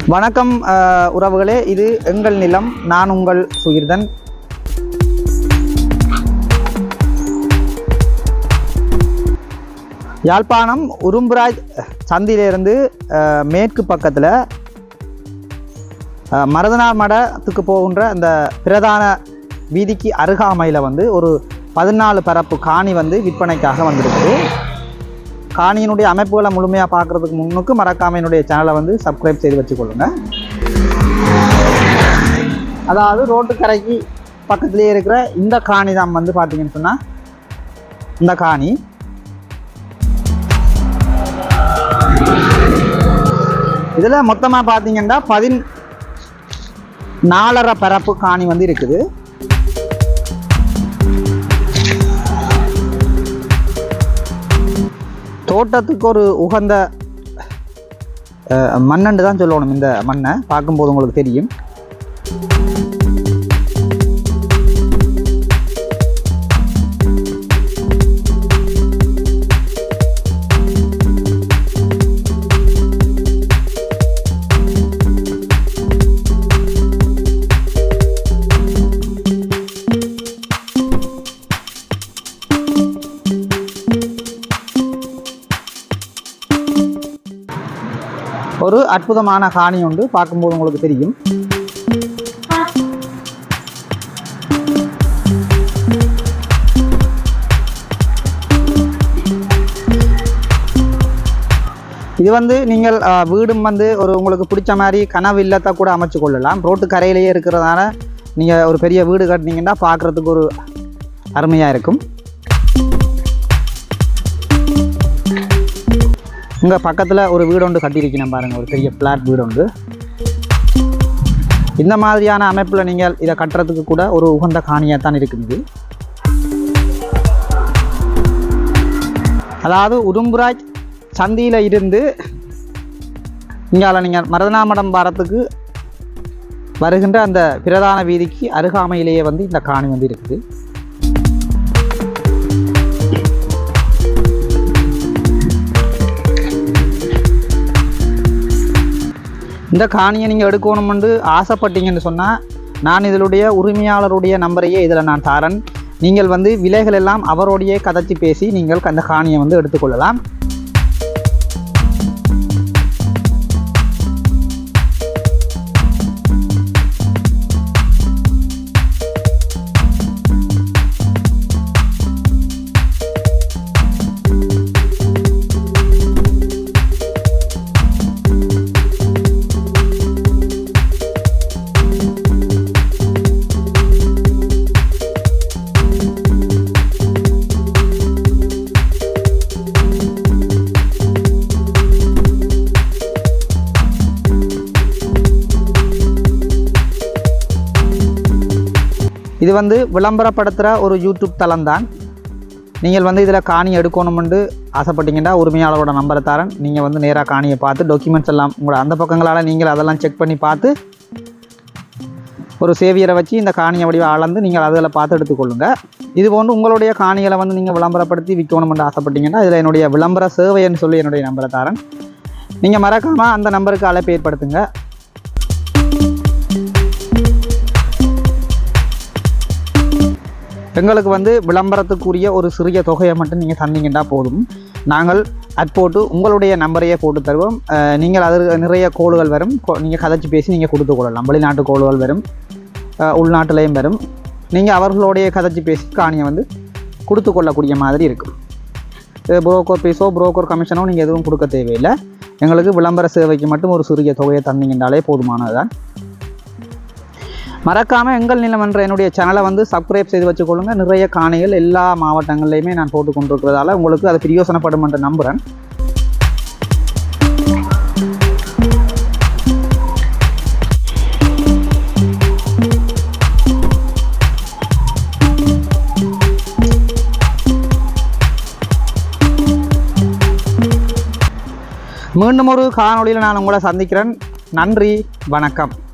வணக்கம் அஹ், உறவுகளே இது எங்கள் நிலம் நான் உங்கள் சுகிர்தன் யாழ்ப்பாணம் உரும்புராஜ் சந்தியிலிருந்து அஹ், மேற்கு பக்கத்தில் மருதனார் மடத்துக்கு போகின்ற அந்த பிரதான வீதிக்கு அருகாமையில் வந்து ஒரு பதினாலு பரப்பு காணி வந்து விற்பனைக்காக வந்திருக்குது காணியினுடைய அமைப்புகளை முழுமையாக பார்க்குறதுக்கு முன்னுக்கு மறக்காம என்னுடைய சேனலை வந்து சப்ஸ்கிரைப் செய்து வச்சுக்கொள்ளுங்க அதாவது ரோட்டு கரைக்கு பக்கத்துலேயே இருக்கிற இந்த காணி தான் வந்து பார்த்தீங்கன்னு சொன்னால் இந்த காணி இதில் மொத்தமாக பார்த்தீங்கன்னா பதின் நாலரை பரப்பு காணி வந்து இருக்குது தோட்டத்துக்கு ஒரு உகந்த அஹ், மண்ணண்டு தான் சொல்லணும் இந்த மண்ணை பார்க்கும்போது உங்களுக்கு தெரியும் ஒரு அற்புதமான காணி உண்டு பார்க்கும்போது உங்களுக்கு தெரியும் இது வந்து நீங்கள் அஹ், வீடும் வந்து ஒரு உங்களுக்கு பிடிச்ச மாதிரி கனவு இல்லத்தை கூட அமைச்சு கொள்ளலாம் ரோட்டு கரையிலேயே இருக்கிறதால நீங்கள் ஒரு பெரிய வீடு கட்டினீங்கன்னா பார்க்குறதுக்கு ஒரு அருமையாக இருக்கும் இங்கே பக்கத்தில் ஒரு வீடு ஒன்று கட்டியிருக்கணும் பாருங்கள் ஒரு பெரிய ஃப்ளாட் வீடு உண்டு இந்த மாதிரியான அமைப்பில் நீங்கள் இதை கட்டுறதுக்கு கூட ஒரு உகந்த காணியாக தான் இருக்குது இது. அதாவது உடும்புராஜ் சந்தியில் இருந்து இங்கால நீங்கள் மருதனாமடம் பாரத்துக்கு வருகின்ற அந்த பிரதான வீதிக்கு அருகாமையிலேயே வந்து இந்த காணி வந்து இருக்குது இந்த காணியை நீங்கள் எடுக்கணுமென்று ஆசைப்பட்டீங்கன்னு சொன்னால் நான் இதனுடைய உரிமையாளருடைய நம்பரையே இதில் நான் தரேன் நீங்கள் வந்து விலைகள் எல்லாம் அவரோடையே கதைச்சி பேசி நீங்கள் அந்த காணியை வந்து எடுத்துக்கொள்ளலாம் இது வந்து விளம்பரப்படுத்துகிற ஒரு யூடியூப் தளம் தான் நீங்கள் வந்து இதில் காணி எடுக்கணுமென்று ஆசைப்பட்டீங்கன்னா உரிமையாளரோட நம்பரை தரேன் நீங்கள் வந்து நேராக காணியை பார்த்து டாக்குமெண்ட்ஸ் எல்லாம் உங்களோட அந்த பக்கங்களால் நீங்கள் அதெல்லாம் செக் பண்ணி பார்த்து ஒரு சேவியரை வச்சு இந்த காணியை வடிவ அளந்து நீங்கள் அதில் பார்த்து எடுத்துக்கொள்ளுங்க இது போன்று உங்களுடைய காணிகளை வந்து நீங்கள் விளம்பரப்படுத்தி விற்கணுமென்று ஆசைப்பட்டீங்கன்னா இதில் என்னுடைய விளம்பர சேவைன்னு சொல்லி என்னுடைய நம்பரை தரேன் நீங்கள் மறக்காமல் அந்த நம்பருக்கு அழைப்பு ஏற்படுத்துங்க எங்களுக்கு வந்து விளம்பரத்துக்குரிய ஒரு சிறிய தொகையை மட்டும் நீங்கள் தந்தீங்கன்னா போதும் நாங்கள் அட் போட்டு உங்களுடைய நம்பரையே போட்டு தருவோம் அஹ், நீங்கள் அது நிறைய கோளுகள் வரும் நீங்கள் கதைச்சி பேசி நீங்கள் கொடுத்து கொள்ளலாம் வெளிநாட்டு கோளுகள் வரும் அஹ், உள்நாட்டிலையும் வரும் நீங்கள் அவர்களுடைய கதைச்சி பேசி காணியை வந்து கொடுத்து கொள்ளக்கூடிய மாதிரி இருக்கும் புரோக்கர் பீஸோ புரோக்கர் கமிஷனோ நீங்கள் எதுவும் கொடுக்க தேவையில்லை எங்களுக்கு விளம்பர சேவைக்கு மட்டும் ஒரு சிறிய தொகையை தந்தீங்கன்னாலே போதுமானதுதான் மறக்காமல் எங்கள் நிலம் என்ற என்னுடைய சேனலை வந்து சப்ஸ்கிரைப் செய்து வச்சுக்கொள்ளுங்க நிறைய காணிகள் எல்லா மாவட்டங்கள்லையுமே நான் போட்டு கொண்டிருக்கிறதால உங்களுக்கு அது பிரியோசனப்படும் என்று நம்புகிறேன் மீண்டும் ஒரு காணொளியில் நான் உங்களை சந்திக்கிறேன் நன்றி வணக்கம்